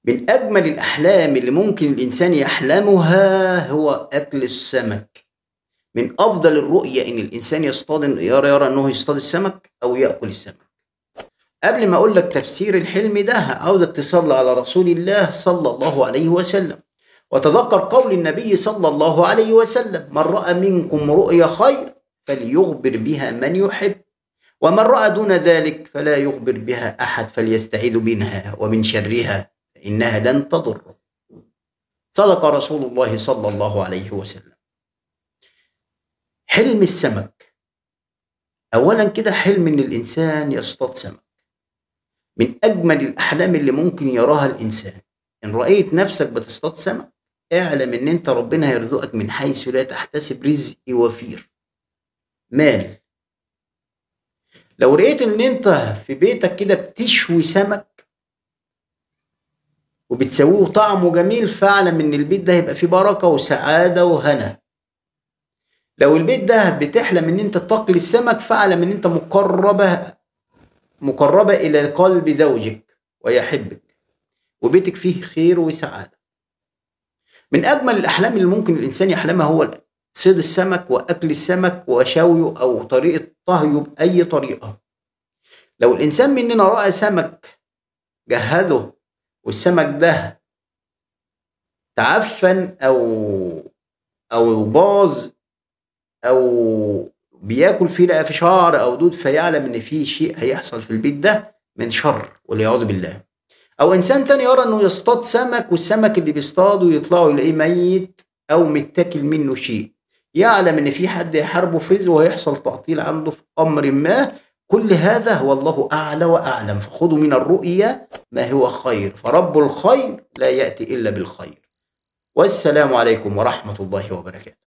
من أجمل الأحلام اللي ممكن الإنسان يحلمها هو أكل السمك من أفضل الرؤية إن الإنسان يصطاد يرى يرى إنه يصطاد السمك أو يأكل السمك قبل ما أقول لك تفسير الحلم ده عاوزك تصلي على رسول الله صلى الله عليه وسلم وتذكر قول النبي صلى الله عليه وسلم من رأى منكم رؤيا خير فليخبر بها من يحب ومن رأى دون ذلك فلا يخبر بها أحد فليستعيذ منها ومن شرها فإنها لن تضر صدق رسول الله صلى الله عليه وسلم حلم السمك أولا كده حلم إن الإنسان يصطاد سمك من أجمل الأحلام اللي ممكن يراها الإنسان إن رأيت نفسك بتصطاد سمك اعلم إن أنت ربنا هيرزقك من حيث لا تحتسب رزق وفير مال لو لقيت ان انت في بيتك كده بتشوي سمك وبتسويه طعمه جميل فاعلم ان البيت ده هيبقى فيه بركه وسعاده وهنا لو البيت ده بتحلم ان انت تقلي السمك فاعلم ان انت مقربه مقربه الى قلب زوجك ويحبك وبيتك فيه خير وسعاده من اجمل الاحلام اللي ممكن الانسان يحلمها هو صيد السمك واكل السمك وشويه او طريقه طهيه باي طريقه لو الانسان مننا راى سمك جهزه والسمك ده تعفن او او باظ او بياكل فيه لقى في شعر او دود فيعلم ان في شيء هيحصل في البيت ده من شر والعياذ بالله او انسان تاني يرى انه يصطاد سمك والسمك اللي بيصطاده يطلعوا يلاقيه ميت او متاكل منه شيء يعلم ان في حد يحاربه في رزق وهيحصل تعطيل عنده في امر ما كل هذا والله اعلى واعلم فخذوا من الرؤيا ما هو خير فرب الخير لا ياتي الا بالخير والسلام عليكم ورحمه الله وبركاته